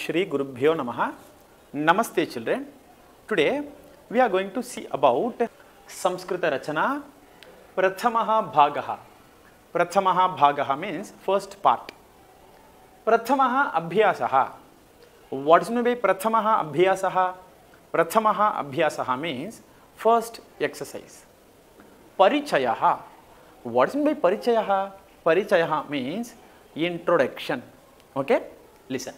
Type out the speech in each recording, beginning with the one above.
Shri Gurubhyo Namaha. Namaste children. Today we are going to see about Samskrita Rachana Prathamaha Bhagaha. Prathamaha Bhagaha means first part. Prathamaha Abhyasaha. What is meant by Prathamaha Abhyasaha? Prathamaha Abhyasaha means first exercise. Parichayaha. What is meant by Parichayaha? Parichayaha means introduction. Okay? Listen.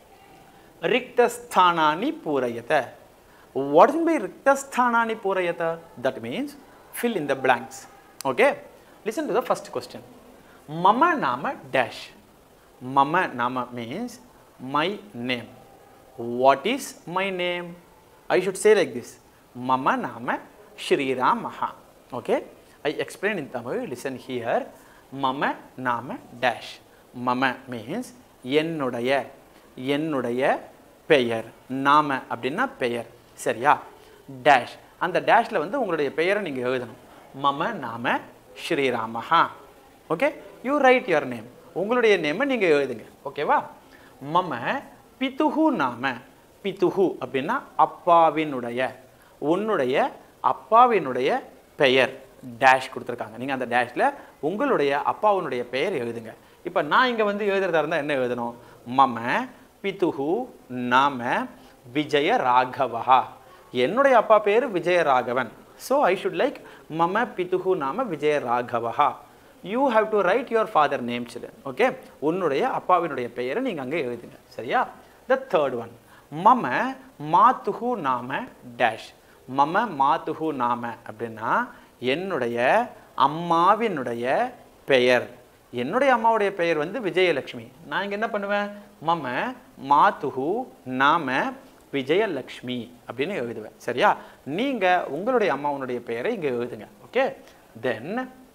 Riktasthanani Purayata. What is meant by Riktasthanani Purayata? That means fill in the blanks. Okay? Listen to the first question. Mama Nama dash. Mama Nama means my name. What is my name? I should say like this. Mama Nama Shri Ramaha. Okay? I explain in Tamil. Listen here. Mama Nama dash. Mama means என்னுடைய என்னுடைய பெயர் நாம அப்படின்னா பெயர் சரியா dash அந்த டேஷில் வந்து உங்களுடைய பெயரை நீங்கள் எழுதணும் மம நாம ஸ்ரீராமஹா okay you write your name உங்களுடைய நேமை நீங்கள் எழுதுங்க ஓகேவா மம பிதுஹு நாம பிதுஹு அப்படின்னா அப்பாவினுடைய உன்னுடைய அப்பாவினுடைய பெயர் டேஷ் கொடுத்துருக்காங்க நீங்கள் அந்த டேஷில் உங்களுடைய அப்பாவினுடைய பெயர் எழுதுங்க இப்போ நான் இங்கே வந்து எழுதுறதா இருந்தால் என்ன எழுதணும் மம பிதுஹு நாம விஜய ராகவா என்னுடைய அப்பா பேர் Vijaya Raghavan so I should like மம பிதுஹு நாம Vijaya Raghava you have to write your father name children okay உன்னுடைய அப்பாவினுடைய பெயரை நீங்கள் அங்கே எழுதுங்க சரியா த தேர்ட் ஒன் மம மாத்துஹு நாம டேஷ் மம மாத்துஹு நாம அப்படின்னா என்னுடைய அம்மாவினுடைய பெயர் என்னுடைய அம்மாவுடைய பெயர் வந்து விஜயலட்சுமி நான் இங்கே என்ன பண்ணுவேன் மம மாத்துஹு நாம விஜயலக்ஷ்மி அப்படின்னு எழுதுவேன் சரியா நீங்கள் உங்களுடைய அம்மாவுடைய பெயரை இங்கே எழுதுங்க ஓகே தென்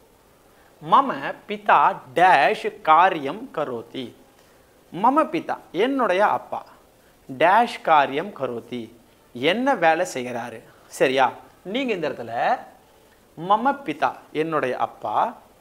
மம பிதா டேஷ் காரியம் கரோதி மம பிதா என்னுடைய அப்பா டேஷ் காரியம் கரோதி என்ன வேலை செய்கிறாரு சரியா நீங்கள் இந்த இடத்துல மம பிதா என்னுடைய அப்பா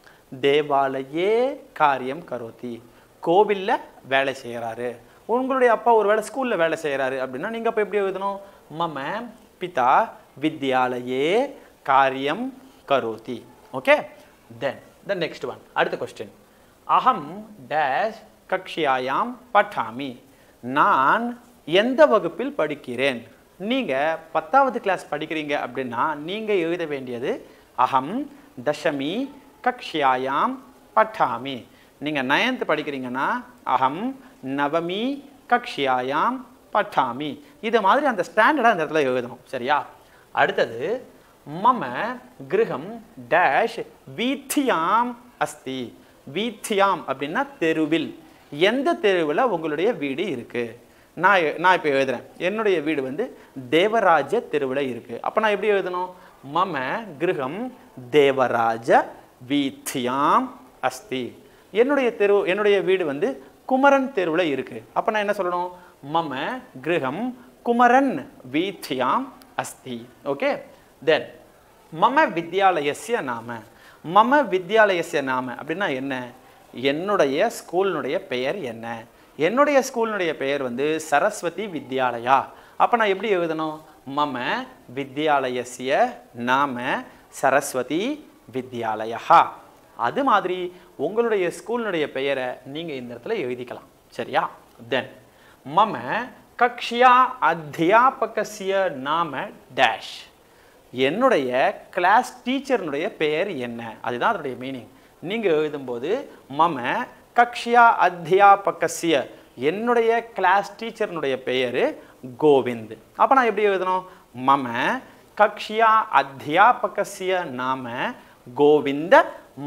தேவாலயே காரியம் கரோதி கோவிலில் வேலை செய்கிறாரு உங்களுடைய அப்பா ஒரு வேலை ஸ்கூலில் வேலை செய்கிறாரு அப்படின்னா நீங்கள் அப்போ எப்படி எழுதணும் மம பிதா வித்யாலயே காரியம் கரோதி okay then the next one அடுத்த கொஸ்டின் அகம் டேஷ் கக்ஷியாயாம் பட்டாமி நான் எந்த வகுப்பில் படிக்கிறேன் நீங்கள் பத்தாவது கிளாஸ் படிக்கிறீங்க அப்படின்னா நீங்கள் எழுத வேண்டியது அகம் தசமி கக்ஷியாயாம் பட்டாமி நீங்கள் நயன்த் படிக்கிறீங்கன்னா அகம் நவமி கக்ஷியாயாம் பட்டாமி இது மாதிரி அந்த ஸ்டாண்டர்டாக அந்த இடத்துல எழுதணும் சரியா அடுத்தது மம கிரகம் டேஷ் வீத்தியாம் அஸ்தி வீத்தியாம் அப்படின்னா தெருவில் எந்த தெருவில் உங்களுடைய வீடு இருக்குது நான் எ- நான் இப்போ எழுதுறேன் என்னுடைய வீடு வந்து தேவராஜ தெருவில் இருக்குது அப்போ நான் எப்படி எழுதணும் மம கிரகம் தேவராஜ வீத்தியாம் அஸ்தி என்னுடைய தெரு என்னுடைய வீடு வந்து குமரன் தெருவில் இருக்குது அப்போ நான் என்ன சொல்லணும் மம கிரகம் குமரன் வீத்தியாம் அஸ்தி ஓகே தென் மம வித்யாலயஸ்ய நாம மம வித்யாலயஸ்ய நாம அப்படின்னா என்ன என்னுடைய ஸ்கூலினுடைய பெயர் என்ன என்னுடைய ஸ்கூலினுடைய பெயர் வந்து சரஸ்வதி வித்யாலயா அப்போ நான் எப்படி எழுதணும் மம வித்யாலயஸ்ய நாம சரஸ்வதி வித்யாலயா அது மாதிரி உங்களுடைய ஸ்கூலினுடைய பெயரை நீங்கள் இந்த இடத்துல எழுதிக்கலாம் சரியா தென் மம கக்ஷியா அத்தியாபகசிய நாம டேஷ் என்னுடைய கிளாஸ் டீச்சர்னுடைய பெயர் என்ன அதுதான் அதனுடைய மீனிங் நீங்கள் எழுதும்போது மம கக்ஷியா அத்தியாபகசிய என்னுடைய கிளாஸ் டீச்சர்னுடைய பெயர் கோவிந்த் அப்போ நான் எப்படி எழுதணும் மம கக்ஷியா அத்தியாபகசிய நாம கோவிந்த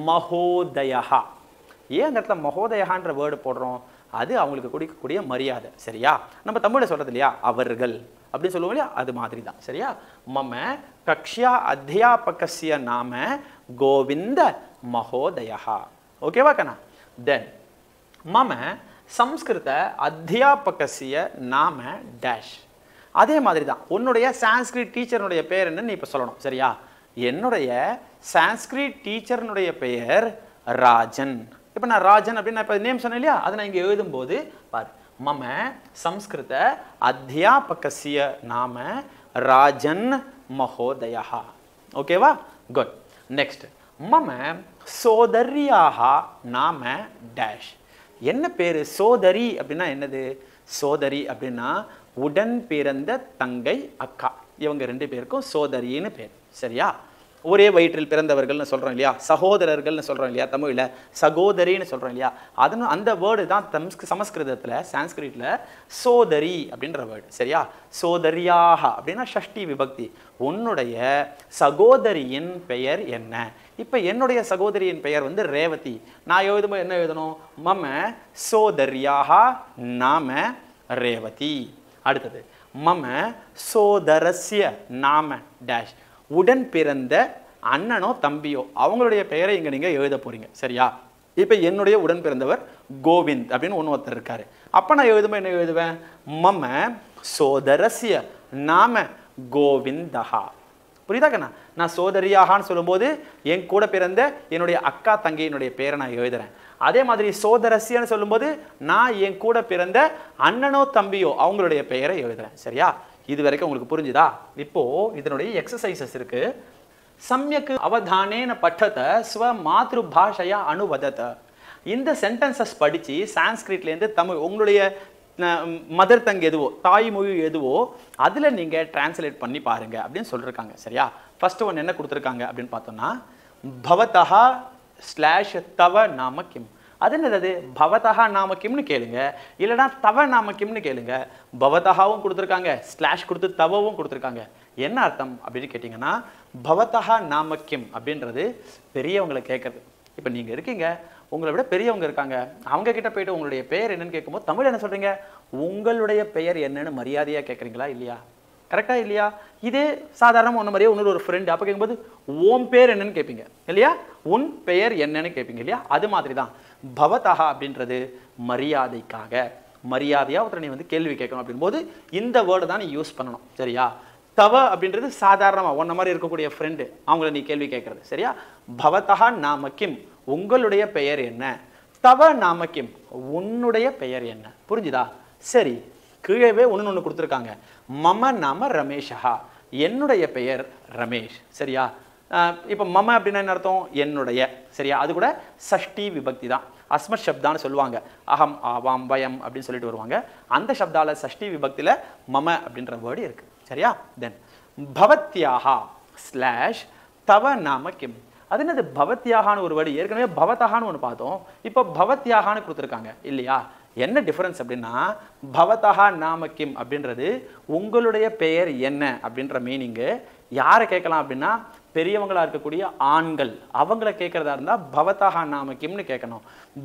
மகோதயா ஏன் அந்த இடத்துல மகோதயான்ற வேர்டு போடுறோம் அது அவங்களுக்கு கொடுக்கக்கூடிய மரியாதை சரியா நம்ம தமிழில் சொல்கிறது இல்லையா அவர்கள் அப்படின்னு சொல்லுவோம் இல்லையா அது மாதிரி தான் சரியா மம கக்ஷியா அத்தியாபகசிய நாம கோவிந்த மகோதயா ஓகேவா கண்ணா தென் மம சம்ஸ்கிருத அத்தியாபகசிய நாம டேஷ் அதே மாதிரி தான் உன்னுடைய சான்ஸ்கிரிட் டீச்சர்னுடைய பேர் என்னன்னு நீ இப்போ சொல்லணும் சரியா என்னுடைய சான்ஸ்கிரிட் டீச்சர்னுடைய பெயர் ராஜன் இப்போ நான் ராஜன் அப்படின்னு நான் இப்போ நேம் சொன்னேன் இல்லையா அதை நான் இங்கே எழுதும்போது பார் மம சம்ஸ்கிருத அத்தியாபகசிய நாம ராஜன் மகோதயா ஓகேவா குட் நெக்ஸ்ட் மம சோதரியாக நாம டேஷ் என்ன பேரு சோதரி அப்படின்னா என்னது சோதரி அப்படின்னா உடன் பிறந்த தங்கை அக்கா இவங்க ரெண்டு பேருக்கும் சோதரின்னு பேர் சரியா ஒரே வயிற்றில் பிறந்தவர்கள்னு சொல்றோம் இல்லையா சகோதரர்கள்னு சொல்றோம் இல்லையா தமிழ்ல சகோதரின்னு சொல்றோம் இல்லையா அதனால அந்த வேர்டு தான் தம்ஸ்க சமஸ்கிருதத்துல சான்ஸ்கிரிட்ல சோதரி அப்படின்ற வேர்டு சரியா சோதரியாக அப்படின்னா ஷஷ்டி விபக்தி உன்னுடைய சகோதரியின் பெயர் என்ன இப்ப என்னுடைய சகோதரியின் பெயர் வந்து ரேவதி நான் எழுதும்போது என்ன எழுதணும் மம சோதரியாக நாம ரேவதி அடுத்தது மம சோதரஸ்ய நாம டேஷ் உடன் பிறந்த அண்ணனோ தம்பியோ அவங்களுடைய பெயரை இங்க நீங்க எழுத போறீங்க சரியா இப்ப என்னுடைய உடன் பிறந்தவர் கோவிந்த் அப்படின்னு ஒன்று ஒருத்தர் இருக்காரு அப்ப நான் எழுதும்போது என்ன எழுதுவேன் மம சோதரஸ்ய நாம கோவிந்தஹா புரியுதா கண்ணா நான் சோதரியாகான்னு சொல்லும்போது என் கூட பிறந்த என்னுடைய அக்கா தங்கையினுடைய பேரை நான் எழுதுறேன் அதே மாதிரி சோதரசியன்னு சொல்லும்போது நான் என் கூட பிறந்த அண்ணனோ தம்பியோ அவங்களுடைய பெயரை எழுதுறேன் சரியா இது வரைக்கும் உங்களுக்கு புரிஞ்சுதா இப்போ இதனுடைய எக்ஸசைசஸ் இருக்கு சமயக்கு அவதானேன பட்டத ஸ்வ மாத்ரு பாஷையா அனுவதத இந்த சென்டென்சஸ் படிச்சு சான்ஸ்கிரிட்லேருந்து தமிழ் உங்களுடைய மதர் டங் எதுவோ தாய்மொழி எதுவோ அதில் நீங்கள் டிரான்ஸ்லேட் பண்ணி பாருங்க அப்படின்னு சொல்லியிருக்காங்க சரியா ஃபர்ஸ்ட் ஒன் என்ன கொடுத்துருக்காங்க அப்படின்னு பார்த்தோம்னா பவதஹா ஸ்லாஷ் தவ நாம கிம் அது என்னது பவதஹா நாம கிம்னு கேளுங்க இல்லைனா தவ நாம கிம்னு கேளுங்க பவதஹாவும் கொடுத்துருக்காங்க ஸ்லாஷ் கொடுத்து தவவும் கொடுத்துருக்காங்க என்ன அர்த்தம் அப்படின்னு கேட்டிங்கன்னா பவதஹா நாம கிம் அப்படின்றது பெரியவங்களை கேட்கறது இப்போ நீங்கள் இருக்கீங்க உங்களை விட பெரியவங்க இருக்காங்க அவங்க கிட்ட போயிட்டு உங்களுடைய பெயர் என்னன்னு கேட்கும்போது தமிழ் என்ன சொல்றீங்க உங்களுடைய பெயர் என்னன்னு மரியாதையா கேட்குறீங்களா இல்லையா கரெக்டா இல்லையா இதே சாதாரண ஒன்று மாதிரியே இன்னொரு ஒரு ஃப்ரெண்டு அப்போ கேட்கும்போது உன் பேர் என்னன்னு கேட்பீங்க இல்லையா உன் பெயர் என்னன்னு கேட்பீங்க இல்லையா அது மாதிரி தான் பவதஹா அப்படின்றது மரியாதைக்காக மரியாதையா ஒருத்தர் நீ வந்து கேள்வி கேட்கணும் அப்படின்போது இந்த வேர்டை தான் நீ யூஸ் பண்ணணும் சரியா தவ அப்படின்றது சாதாரணமா உன்ன மாதிரி இருக்கக்கூடிய ஃப்ரெண்டு அவங்கள நீ கேள்வி கேட்கறது சரியா பவதஹா நாம கிம் உங்களுடைய பெயர் என்ன தவ நாம கிம் உன்னுடைய பெயர் என்ன புரிஞ்சுதா சரி கீழவே ஒன்று ஒன்று கொடுத்துருக்காங்க மம நாம ரமேஷா என்னுடைய பெயர் ரமேஷ் சரியா அஹ் இப்போ மம அப்படின்னா என்ன அர்த்தம் என்னுடைய சரியா அது கூட சஷ்டி விபக்தி தான் அஸ்மத் சப்தான்னு சொல்லுவாங்க அகம் ஆவாம் வயம் அப்படின்னு சொல்லிட்டு வருவாங்க அந்த சப்தால சஷ்டி விபக்தியில மம அப்படின்ற வேர்டு இருக்கு சரியா தென் பவத்யாஹா ஸ்லாஷ் தவ நாம கிம் அது என்னது பவத்யாகான்னு ஒரு வேர்டு ஏற்கனவே பவதகான்னு ஒன்று பார்த்தோம் இப்போ பவத்யாகான்னு கொடுத்துருக்காங்க இல்லையா என்ன டிஃபரன்ஸ் அப்படின்னா பவதஹா நாம கிம் அப்படின்றது உங்களுடைய பெயர் என்ன அப்படின்ற மீனிங்கு யாரை கேட்கலாம் அப்படின்னா பெரியவங்களா இருக்கக்கூடிய ஆண்கள் அவங்கள கேட்கறதா இருந்தா பவதஹா நாம கிம்னு கேட்கணும்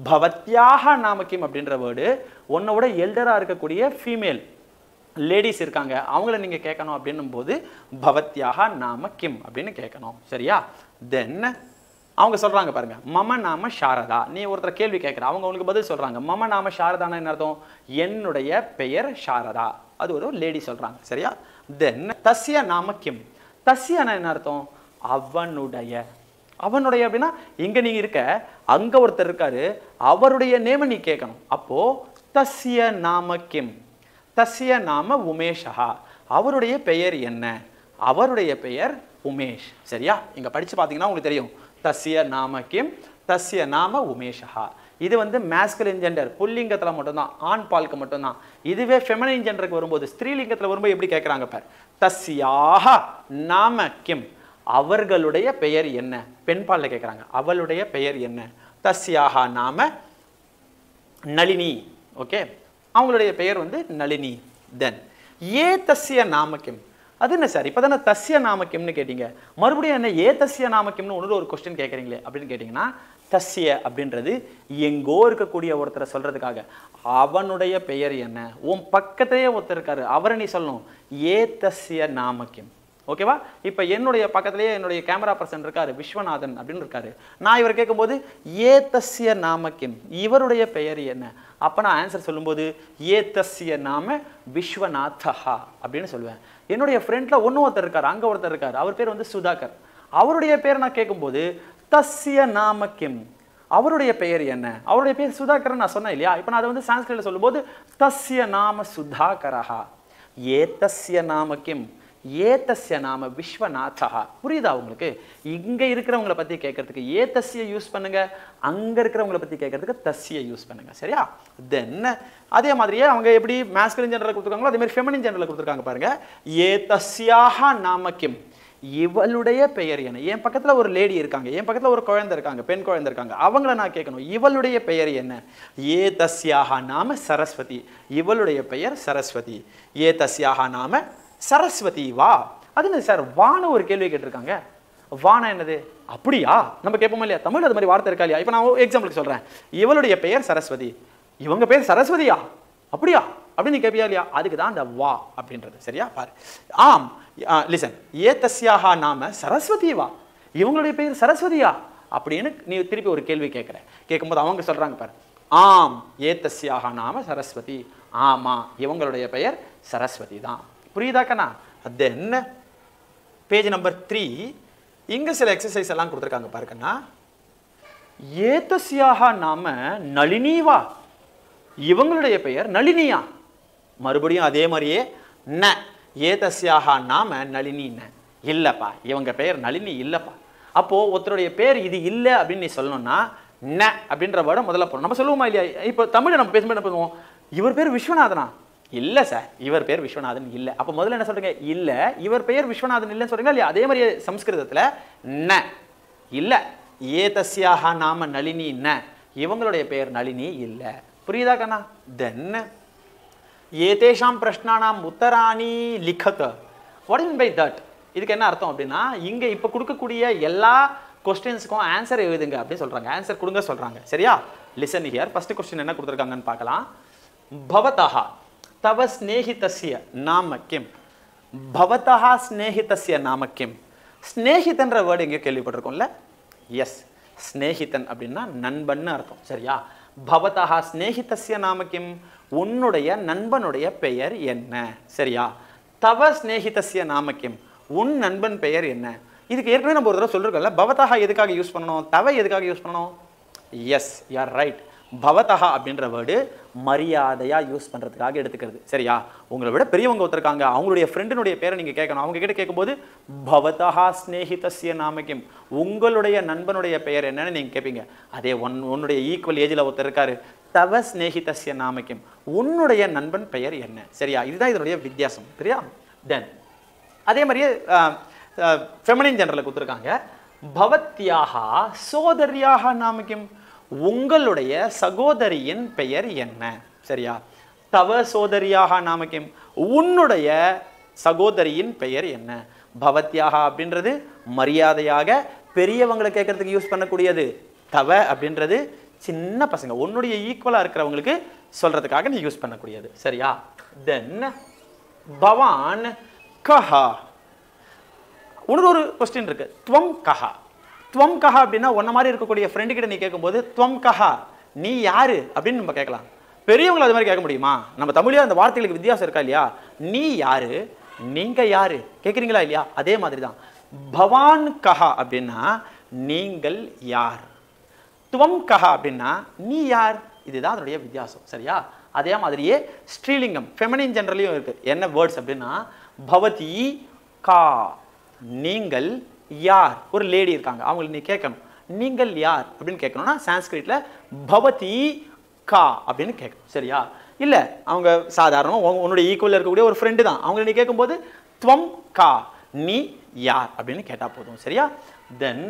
பவத்யாக நாம கிம் அப்படின்ற வேர்டு உன்னோட எல்டரா இருக்கக்கூடிய ஃபீமேல் லேடிஸ் இருக்காங்க அவங்கள நீங்க கேட்கணும் அப்படின்னும் போது பவத்யாக நாம கிம் அப்படின்னு கேட்கணும் சரியா தென் அவங்க சொல்றாங்க பாருங்க மம நாம சாரதா நீ ஒருத்தர் கேள்வி கேட்குற அவங்க உனக்கு பதில் சொல்றாங்க மம நாம சாரதானா என்ன அர்த்தம் என்னுடைய பெயர் சாரதா அது ஒரு லேடி சொல்றாங்க சரியா தென் தஸ்ய நாம கிம் தஸ்யனா என்ன அர்த்தம் அவனுடைய அவனுடைய அப்படின்னா இங்க நீங்க இருக்க அங்க ஒருத்தர் இருக்காரு அவருடைய நேம நீ கேட்கணும் அப்போ தஸ்ய நாம கிம் தஸ்ய நாம உமேஷா அவருடைய பெயர் என்ன அவருடைய பெயர் உமேஷ் சரியா இங்க படிச்சு பார்த்தீங்கன்னா உங்களுக்கு தெரியும் தஸ்ய நாம கிம் தஸ்ய நாம உமேஷா இது வந்து மேஸ்கலின் ஜெண்டர் புல்லிங்கத்துல மட்டும்தான் ஆண் பாலுக்கு மட்டும்தான் இதுவே ஃபெமனைன் ஜெண்டருக்கு வரும்போது ஸ்திரீலிங்கத்துல வரும்போது எப்படி கேட்குறாங்க பார் தஸ்யாக நாம கிம் அவர்களுடைய பெயர் என்ன பெண் பால்ல கேட்குறாங்க அவளுடைய பெயர் என்ன தஸ்யாக நாம நளினி ஓகே அவங்களுடைய பெயர் வந்து நளினி தென் ஏ தஸ்ய நாமக்கியம் அது என்ன சார் இப்போ தானே தஸ்ய நாமக்கியம்னு கேட்டீங்க மறுபடியும் என்ன ஏ தஸ்ய நாமக்கியம்னு ஒன்று ஒரு கொஸ்டின் கேட்குறீங்களே அப்படின்னு கேட்டிங்கன்னா தஸ்ய அப்படின்றது எங்கோ இருக்கக்கூடிய ஒருத்தரை சொல்றதுக்காக அவனுடைய பெயர் என்ன உன் பக்கத்திலேயே ஒருத்தர் இருக்காரு அவரை நீ சொல்லணும் ஏ தஸ்ய நாமக்கியம் ஓகேவா இப்போ என்னுடைய பக்கத்திலேயே என்னுடைய கேமரா பர்சன் இருக்காரு விஸ்வநாதன் அப்படின்னு இருக்காரு நான் இவர் கேட்கும்போது ஏ தஸ்ய நாமக்கிம் இவருடைய பெயர் என்ன அப்போ நான் ஆன்சர் சொல்லும்போது ஏ தஸ்ய நாம விஸ்வநாதஹா அப்படின்னு சொல்லுவேன் என்னுடைய ஃப்ரெண்டில் ஒன்று ஒருத்தர் இருக்கார் அங்கே ஒருத்தர் இருக்கார் அவர் பேர் வந்து சுதாகர் அவருடைய பேர் நான் கேட்கும்போது தஸ்ய நாமக்கிம் அவருடைய பெயர் என்ன அவருடைய பெயர் சுதாகரன் நான் சொன்னேன் இல்லையா இப்போ நான் அதை வந்து சான்ஸ்கிரிட்ல சொல்லும்போது தஸ்ய நாம சுதாகரஹா ஏதஸ்ய நாம கிம் ஏதஸ்ய நாம விஸ்வநாதா புரியுதா உங்களுக்கு இங்க இருக்கிறவங்கள பத்தி கேட்கறதுக்கு ஏதஸ்ய யூஸ் பண்ணுங்க அங்க இருக்கிறவங்கள பத்தி கேட்கறதுக்கு தஸ்ய யூஸ் பண்ணுங்க சரியா தென் அதே மாதிரியே அவங்க எப்படி மேஸ்கலின் ஜெனரல் கொடுத்துருக்காங்களோ அதே மாதிரி ஃபெமினின் ஜெனரல் கொடுத்துருக்காங்க பாருங்க ஏதஸ்யாக நாம கிம் இவளுடைய பெயர் என்ன என் பக்கத்துல ஒரு லேடி இருக்காங்க என் பக்கத்துல ஒரு குழந்தை இருக்காங்க பெண் குழந்தை இருக்காங்க அவங்கள நான் கேட்கணும் இவளுடைய பெயர் என்ன ஏ தஸ்யாக நாம சரஸ்வதி இவளுடைய பெயர் சரஸ்வதி ஏ தஸ்யாக நாம சரஸ்வதி வா அது என்ன சார் வான ஒரு கேள்வி கேட்டிருக்காங்க வானா என்னது அப்படியா நம்ம கேட்போமா இல்லையா தமிழ் அது மாதிரி வார்த்தை இருக்கா இல்லையா இப்போ நான் எக்ஸாம்பிளுக்கு சொல்றேன் இவளுடைய பெயர் சரஸ்வதி இவங்க பேர் சரஸ்வதியா அப்படியா அப்படின்னு நீ கேட்பியா இல்லையா அதுக்கு தான் அந்த வா அப்படின்றது சரியா பாரு ஆம் லிசன் ஏ தஸ்யாக நாம சரஸ்வதி வா இவங்களுடைய பெயர் சரஸ்வதியா அப்படின்னு நீ திருப்பி ஒரு கேள்வி கேட்குற கேட்கும்போது அவங்க சொல்றாங்க பாரு ஆம் ஏ தஸ்யாக நாம சரஸ்வதி ஆமா இவங்களுடைய பெயர் சரஸ்வதி தான் புரியுதா கண்ணா தென் பேஜ் நம்பர் த்ரீ இங்க சில எக்ஸசைஸ் எல்லாம் கொடுத்துருக்காங்க பாருக்கண்ணா ஏதஸ்யாக நாம நளினிவா இவங்களுடைய பெயர் நளினியா மறுபடியும் அதே மாதிரியே ந ஏதஸ்யாக நாம நளினி ந இல்லப்பா இவங்க பெயர் நளினி இல்லப்பா அப்போ ஒருத்தருடைய பேர் இது இல்லை அப்படின்னு நீ சொல்லணும்னா ந அப்படின்ற வேர்டை முதல்ல போடணும் நம்ம சொல்லுவோமா இல்லையா இப்போ தமிழை நம்ம பேசும்போது என்ன பண்ணுவோம் இவர் பேர் விஸ்வநாதனா இல்ல சார் இவர் பேர் விஸ்வநாதன் இல்ல அப்ப முதல்ல என்ன சொல்றீங்க இல்ல இவர் பெயர் விஸ்வநாதன் இல்லைன்னு சொல்றீங்களா இல்லையா அதே மாதிரி சம்ஸ்கிருதத்துல ந இல்ல ஏதஸ்யாக நாம நளினி ந இவங்களுடைய பெயர் நளினி இல்ல புரியுதா கண்ணா தென் ஏதேஷாம் பிரஷ்னானாம் உத்தராணி லிखत வாட் இன் பை தட் இதுக்கு என்ன அர்த்தம் அப்படின்னா இங்க இப்ப கொடுக்கக்கூடிய எல்லா கொஸ்டின்ஸ்க்கும் ஆன்சர் எழுதுங்க அப்படின்னு சொல்றாங்க ஆன்சர் கொடுங்க சொல்றாங்க சரியா லிசன் ஹியர் ஃபர்ஸ்ட் கொஸ்டின் என்ன கொடுத்துருக்காங்கன்னு பார்க்கலாம் பவதः தவ ஸ்நேகிதஸ்ய நாம கிம் பவதः ஸ்நேகிதஸ்ய நாம கிம் ஸ்நேகிதன்ற வேர்டு எங்கேயோ கேள்விப்பட்டிருக்கோம்ல எஸ் ஸ்நேகிதன் அப்படின்னா நண்பன்னு அர்த்தம் சரியா பவதः ஸ்நேகிதஸ்ய நாம கிம் உன்னுடைய நண்பனுடைய பெயர் என்ன சரியா தவ ஸ்நேகிதஸ்ய நாம கிம் உன் நண்பன் பெயர் என்ன இதுக்கு ஏற்கனவே நம்ம ஒரு தடவை சொல்லிருக்கோம்ல பவதः எதுக்காக யூஸ் பண்ணணும் தவ எதுக்காக யூஸ் பண்ணணும் எஸ் யார் ரைட் பவதஹா அப்படின்ற வேர்டு மரியாதையா யூஸ் பண்றதுக்காக எடுத்துக்கிறது சரியா உங்களை விட பெரியவங்க ஒருத்தருக்காங்க அவங்களுடைய ஃப்ரெண்டினுடைய பேரை நீங்க கேட்கணும் அவங்க கிட்ட கேட்கும்போது பவதஹா ஸ்நேகிதஸ்ய நாமகிம் உங்களுடைய நண்பனுடைய பெயர் என்னன்னு நீங்க கேட்பீங்க அதே ஒன் உன்னுடைய ஈக்குவல் ஏஜ்ல ஒருத்தர் இருக்காரு தவ ஸ்நேகிதஸ்ய நாமகிம் உன்னுடைய நண்பன் பெயர் என்ன சரியா இதுதான் இதனுடைய வித்தியாசம் சரியா தென் அதே மாதிரியே ஃபெமனின் ஜெனரலில் கொடுத்துருக்காங்க பவத்யாகா சோதரியாக நாமகிம் உங்களுடைய சகோதரியின் பெயர் என்ன சரியா தவ சோதரியாக நாமகிம் உன்னுடைய சகோதரியின் பெயர் என்ன பவத்யாகா அப்படின்றது மரியாதையாக பெரியவங்களை கேட்கறதுக்கு யூஸ் பண்ணக்கூடியது தவ அப்படின்றது சின்ன பசங்க உன்னுடைய ஈக்குவலாக இருக்கிறவங்களுக்கு சொல்றதுக்காக நீ யூஸ் பண்ணக்கூடியது சரியா தென் பவான் கஹா உனக்கு ஒரு கொஸ்டின் இருக்கு துவம் கஹா துவம் கஹா அப்படின்னா உன்ன மாதிரி இருக்கக்கூடிய ஃப்ரெண்டு கிட்ட நீ கேட்கும்போது துவம் கஹா நீ யாரு அப்படின்னு நம்ம கேட்கலாம் பெரியவங்களை அது மாதிரி கேட்க முடியுமா நம்ம தமிழ்ல அந்த வார்த்தைகளுக்கு வித்தியாசம் இருக்கா இல்லையா நீ யாரு நீங்க யாரு கேட்குறீங்களா இல்லையா அதே மாதிரி தான் பவான் கஹா அப்படின்னா நீங்கள் யார் துவம் கஹா அப்படின்னா நீ யார் இதுதான் அதனுடைய வித்தியாசம் சரியா அதே மாதிரியே ஸ்ரீலிங்கம் ஃபெமினின் ஜென்ரலையும் இருக்கு என்ன வேர்ட்ஸ் அப்படின்னா பவதி கா நீங்கள் யார் ஒரு லேடி இருக்காங்க அவங்களுக்கு நீ கேட்கணும் நீங்கள் யார் அப்படின்னு கேட்கணும்னா சான்ஸ்கிரிட்ல பவதி கா அப்படின்னு கேட்கணும் சரியா இல்ல அவங்க சாதாரண உன்னுடைய ஈக்குவல் இருக்கக்கூடிய ஒரு ஃப்ரெண்டு தான் அவங்களை நீ கேட்கும்போது துவம் கா நீ யார் அப்படின்னு கேட்டா போதும் சரியா தென்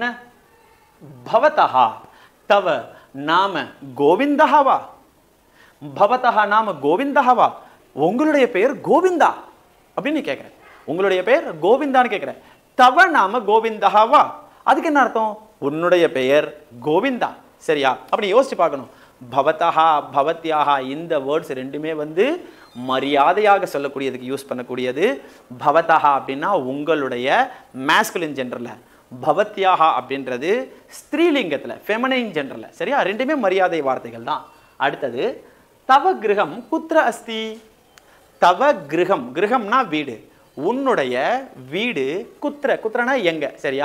பவதஹா தவ நாம கோவிந்தஹா வா பவதஹா நாம கோவிந்தஹா வா உங்களுடைய பெயர் கோவிந்தா அப்படின்னு நீ கேட்குற உங்களுடைய பெயர் கோவிந்தான்னு கேட்குற தவ நாம கோவிந்தஹா வா அதுக்கு என்ன அர்த்தம் உன்னுடைய பெயர் கோவிந்தா சரியா அப்படி யோசிச்சு பார்க்கணும் பவதஹா பவத்யாஹா இந்த வேர்ட்ஸ் ரெண்டுமே வந்து மரியாதையாக சொல்லக்கூடியதுக்கு யூஸ் பண்ணக்கூடியது பவதஹா அப்படின்னா உங்களுடைய மேஸ்குலின் ஜென்டரில் பவத்யாஹா அப்படின்றது ஸ்திரீலிங்கத்தில் ஃபெமனைன் ஜென்டரில் சரியா ரெண்டுமே மரியாதை வார்த்தைகள் தான் அடுத்தது தவ கிரகம் குத்ர அஸ்தி தவ கிரகம் கிரகம்னா வீடு உன்னுடைய வீடு குத்ர குத்ரனா எங்க சரியா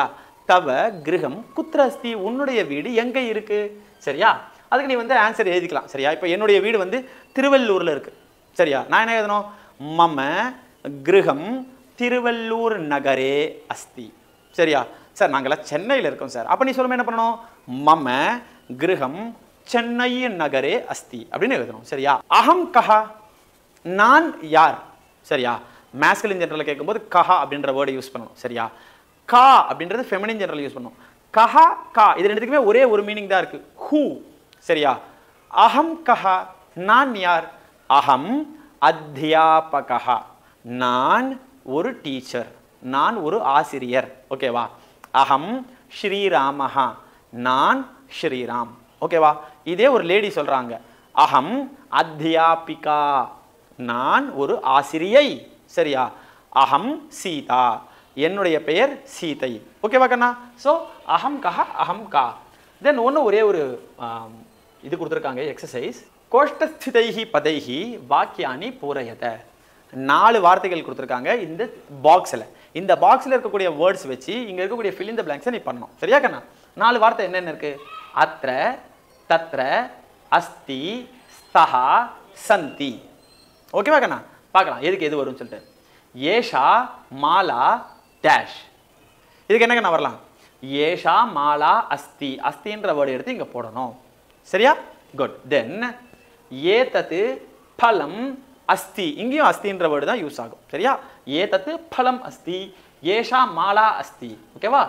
தவ கிரகம் குத்திர அஸ்தி உன்னுடைய வீடு எங்க இருக்கு சரியா அதுக்கு நீ வந்து ஆன்சர் எழுதிக்கலாம் சரியா இப்போ என்னுடைய வீடு வந்து திருவள்ளூர்ல இருக்கு சரியா நான் என்ன எழுதணும் மம கிரகம் திருவள்ளூர் நகரே அஸ்தி சரியா சார் நாங்களாம் சென்னையில் இருக்கோம் சார் அப்போ நீ சொல்லும்போது என்ன பண்ணணும் மம கிரகம் சென்னை நகரே அஸ்தி அப்படின்னு எழுதணும் சரியா அகம் கஹா நான் யார் சரியா மேஸ்கலின் ஜெனரல் கேட்கும்போது கஹா அப்படின்ற வேர்டை யூஸ் பண்ணணும் சரியா கா அப்படின்றது ஃபெமினின் ஜெனரல் யூஸ் பண்ணணும் கஹா கா இது ரெண்டுத்துக்குமே ஒரே ஒரு மீனிங் தான் இருக்கு ஹூ சரியா அகம் கஹா நான் யார் அகம் அத்தியாபகா நான் ஒரு டீச்சர் நான் ஒரு ஆசிரியர் ஓகேவா அகம் ஸ்ரீராமஹா நான் ஸ்ரீராம் ஓகேவா இதே ஒரு லேடி சொல்றாங்க அகம் அத்தியாபிகா நான் ஒரு ஆசிரியை சரியா அகம் சீதா என்னுடைய பெயர் சீதை ஓகேவா கண்ணா ஸோ அகம் கஹ அகம் கா தென் ஒன்று ஒரே ஒரு ஆம், இது கொடுத்துருக்காங்க எக்ஸசைஸ் கோஷ்டஸ்திதைஹி பதைஹி வாக்கியானி பூரயத நாலு வார்த்தைகள் கொடுத்துருக்காங்க இந்த பாக்ஸில் இந்த பாக்ஸில் இருக்கக்கூடிய வேர்ட்ஸ் வச்சு இங்கே இருக்கக்கூடிய fill in the blanks நீ பண்ணணும் சரியா கண்ணா நாலு வார்த்தை என்னென்ன இருக்கு அத்ர தத்ர அஸ்தி ஸ்தஹா சந்தி ஓகேவா கண்ணா பார்க்கலாம் எதுக்கு எது வரும்னு சொல்லிட்டு ஏஷா மாலா டேஷ் இதுக்கு என்ன கண்ணா வரலாம் ஏஷா மாலா அஸ்தி அஸ்தின்ற வேர்டு எடுத்து இங்க போடணும் சரியா குட் தென் ஏதத்து பலம் அஸ்தி இங்கேயும் அஸ்தின்ற வேர்டு தான் யூஸ் ஆகும் சரியா ஏதத்து பலம் அஸ்தி ஏஷா மாலா அஸ்தி ஓகேவா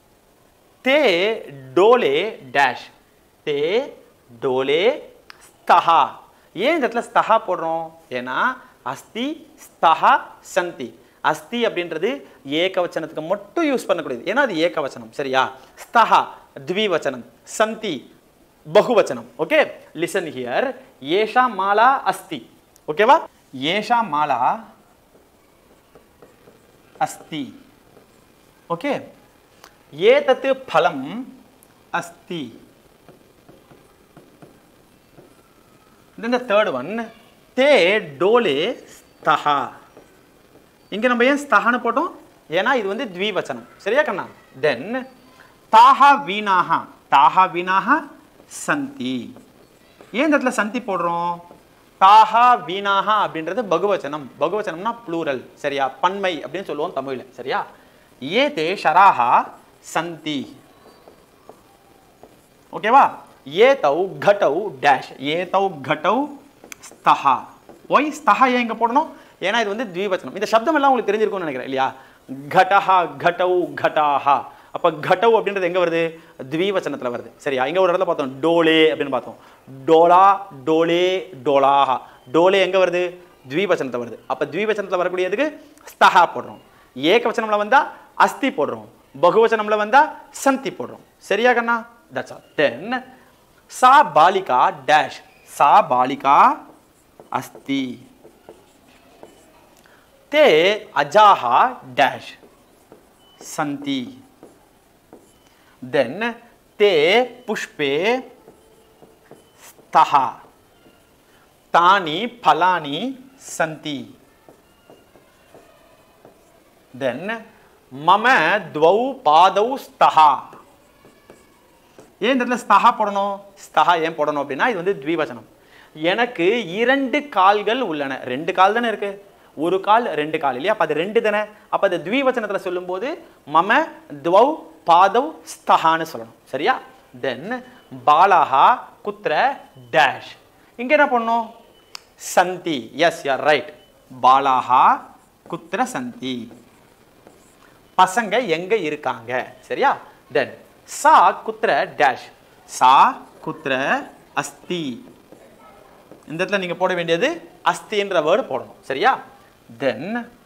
தே டோலே டேஷ் தே டோலே ஸ்தஹா ஏன் இந்த இடத்துல ஸ்தஹா போடுறோம் ஏன்னா அஸ்தி ஸ்தஹா சந்தி அஸ்தி அப்படின்றது ஏகவச்சனத்துக்கு மட்டும் யூஸ் பண்ணக்கூடியது ஏன்னா அது ஏகவச்சனம் சரியா ஸ்தஹா த்விவச்சனம் சந்தி பகுவச்சனம் ஓகே லிசன் ஹியர் ஏஷா மாலா அஸ்தி ஓகேவா ஏஷா மாலா அஸ்தி ஓகே ஏதத்து பலம் அஸ்தி then the third one தே டோலே ஸ்தஹா இங்க நம்ம ஏன் ஸ்தஹான்னு போட்டோம் ஏன்னா இது வந்து த்விவச்சனம் சரியா கண்ணா தென் தாஹா வீணாஹா தாஹா வீணாஹா சந்தி ஏன் இந்த இடத்துல சந்தி போடுறோம் தாஹா வீணாஹா அப்படின்றது பகுவச்சனம் பகுவச்சனம்னா ப்ளூரல் சரியா பன்மை அப்படின்னு சொல்லுவோம் தமிழ்ல சரியா ஏ தே ஷராஹா சந்தி ஓகேவா ஏ தௌ கடௌ டேஷ் ஏ தௌ கடௌ ஸ்தஹா ஒய் ஸ்தஹா ஏன் இங்க போடணும் ஏன்னா இது வந்து த்விவச்சனம் இந்த சப்தம் எல்லாம் உங்களுக்கு தெரிஞ்சிருக்கும்னு நினைக்கிறேன் இல்லையா கடஹா கடௌ கடாஹா அப்ப கடௌ அப்படின்றது எங்க வருது த்விவச்சனத்துல வருது சரியா இங்க ஒரு இடத்துல பார்த்தோம் டோலே அப்படின்னு பார்த்தோம் டோலா டோலே டோலாஹா டோலே எங்க வருது த்விவச்சனத்துல வருது அப்ப த்விவச்சனத்துல வரக்கூடியதுக்கு ஸ்தஹா போடுறோம் ஏகவச்சனம்ல வந்தா அஸ்தி போடுறோம் பகுவச்சனம்ல வந்தா சந்தி போடுறோம் சரியா கண்ணா தட்ஸ் ஆல் தென் சா பாலிகா டேஷ் சா பாலிகா அஸ்தி ते अजाः डैश् सन्ति देन् ते पुष्पे स्तः तानि फलानि सन्ति देन् मम द्वौ पादौ स्तः ஏன் இந்த இடத்துல ஸ்தஹா போடணும் ஸ்தஹா ஏன் போடணும் அப்படின்னா இது வந்து த்விவச்சனம் எனக்கு இரண்டு கால்கள் உள்ளன ரெண்டு கால் தானே இருக்கு ஒரு கால் ரெண்டு கால் இல்லையா அப்ப அது ரெண்டு தானே அப்ப அது த்விவச்சனத்துல சொல்லும்போது மம துவௌ பாதவ் ஸ்தஹான்னு சொல்லணும் சரியா தென் பாலாஹா குத்ர டேஷ் இங்க என்ன பண்ணணும் சந்தி எஸ் யார் ரைட் பாலாஹா குத்ர சந்தி பசங்க எங்க இருக்காங்க சரியா தென் சா குத்ர டேஷ் சா குத்ர அஸ்தி இந்த இடத்துல நீங்க போட வேண்டியது அஸ்தின்ற வேர்டு போடணும் சரியா தென்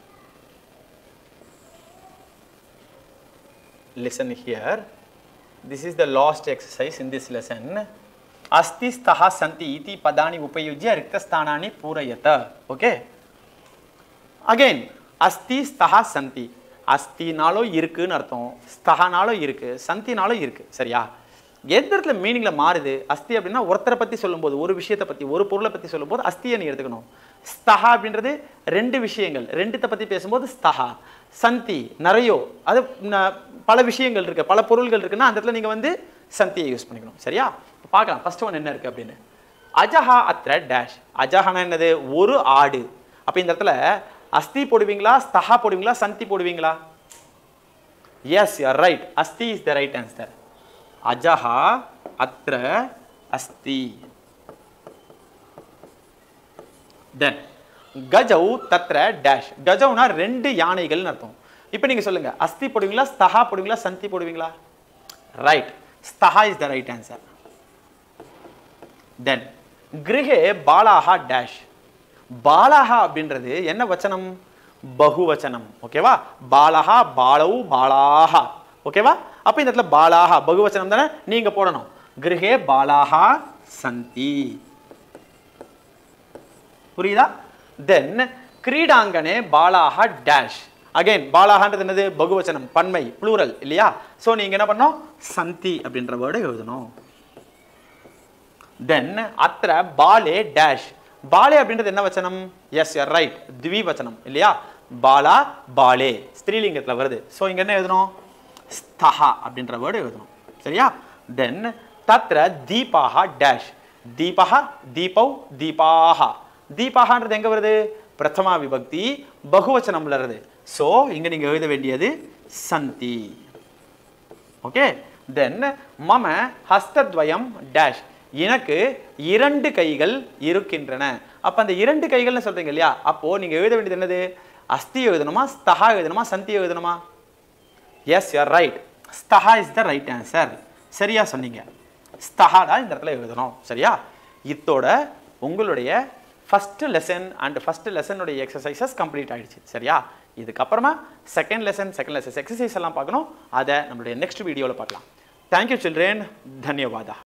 listen here this is the last exercise in this lesson अस्ति स्तः सन्ति इति पदानि उपयुज्य रिक्तस्थानानि पूरयत okay அகைன் அஸ்தி ஸ்தஹா சந்தி அஸ்தினாலும் இருக்குன்னு அர்த்தம் ஸ்தஹானாலும் இருக்கு சந்தினாலும் இருக்கு சரியா எந்த இடத்துல மீனிங்ல மாறுது அஸ்தி அப்படின்னா ஒருத்தரை பத்தி சொல்லும்போது ஒரு விஷயத்தை பத்தி ஒரு பொருளை பத்தி சொல்லும்போது அஸ்தியை நீ எடுத்துக்கணும் ஸ்தஹா அப்படின்றது ரெண்டு விஷயங்கள் ரெண்டுத்தை பற்றி பேசும்போது ஸ்தஹா சந்தி நிறையோ அது ந- பல விஷயங்கள் இருக்கு பல பொருள்கள் இருக்குன்னா அந்த இடத்துல நீங்கள் வந்து சந்தியை யூஸ் பண்ணிக்கணும் சரியா இப்ப பார்க்கலாம் ஃபர்ஸ்ட் ஒன் என்ன இருக்கு அப்படின்னு அஜஹா அத்ர டேஷ் அஜஹானா என்னது ஒரு ஆடு அப்போ இந்த இடத்துல அஸ்தி போடுவீங்களா ஸ்தஹா போடுவீங்களா சந்தி போடுவீங்களா எஸ் யூ ரைட் அஸ்தி இஸ் த ரைட் ஆன்சர் அஜஹா அத்ர அஸ்தி தென் கஜௌ தத்ர டேஷ் கஜௌனா ரெண்டு யானைகள்னு அர்த்தம் இப்போ நீங்க சொல்லுங்க அஸ்தி போடுவீங்களா ஸ்தஹா போடுவீங்களா சந்தி போடுவீங்களா ரைட் ஸ்தஹா is the right answer then கிரகே பாலாஹா டேஷ் பாலாஹா அப்படின்றது என்ன வச்சனம் பகுவச்சனம் ஓகேவா பாலஹா பாலவு பாலாஹா ஓகேவா அப்ப இந்த இடத்துல பாலாஹா பகுவச்சனம் தானே நீங்க போடணும் கிரகே பாலாஹா சந்தி புரியுதா தென் கிரீடாங்கனே பாலாஹா டேஷ் அகைன் பாலாஹான்றது என்னது பகுவச்சனம் பன்மை ப்ளூரல் இல்லையா ஸோ நீங்க என்ன பண்ணணும் சந்தி அப்படின்ற வேர்டை எழுதணும் தென் அத்திர பாலே டேஷ் பாலே அப்படின்றது என்ன வச்சனம் எஸ் யர் ரைட் திவி வச்சனம் இல்லையா பாலா பாலே ஸ்திரீலிங்கத்தில் வருது ஸோ இங்க என்ன எழுதணும் ஸ்தஹா அப்படின்ற வேர்டு எழுதணும் சரியா தென் தத்ர தீபாஹா டேஷ் தீபஹா தீபவ் தீபாஹா தீபாஹான்றது எங்க வருது பிரதமா விபக்தி பகுவச்சனம்ல வருது ஸோ இங்க நீங்க எழுத வேண்டியது சந்தி ஓகே தென் மம ஹஸ்தத்வயம் டேஷ் எனக்கு இரண்டு கைகள் இருக்கின்றன அப்ப அந்த இரண்டு கைகள்னு சொல்றீங்க இல்லையா அப்போ நீங்க எழுத வேண்டியது என்னது அஸ்தி எழுதணுமா ஸ்தஹா எழுதணுமா சந்தி எழுதணுமா எஸ் யூர் ரைட் ஸ்தஹா இஸ் த ரைட் ஆன்சர் சரியா சொன்னீங்க ஸ்தஹா தான் இந்த இடத்துல எழுதணும் சரியா இத்தோட உங்களுடைய ஃபர்ஸ்ட் லெசன் அண்ட் ஃபர்ஸ்ட் லெசனுடைய எக்ஸசைசஸ் கம்ப்ளீட் ஆயிடுச்சு சரியா இதுக்கப்புறமா second lesson second lesson exercise எல்லாம் பார்க்கணும் அதை நம்மளுடைய நெக்ஸ்ட் வீடியோவில் பார்க்கலாம் தேங்க்யூ சில்ட்ரன் தன்யவாதா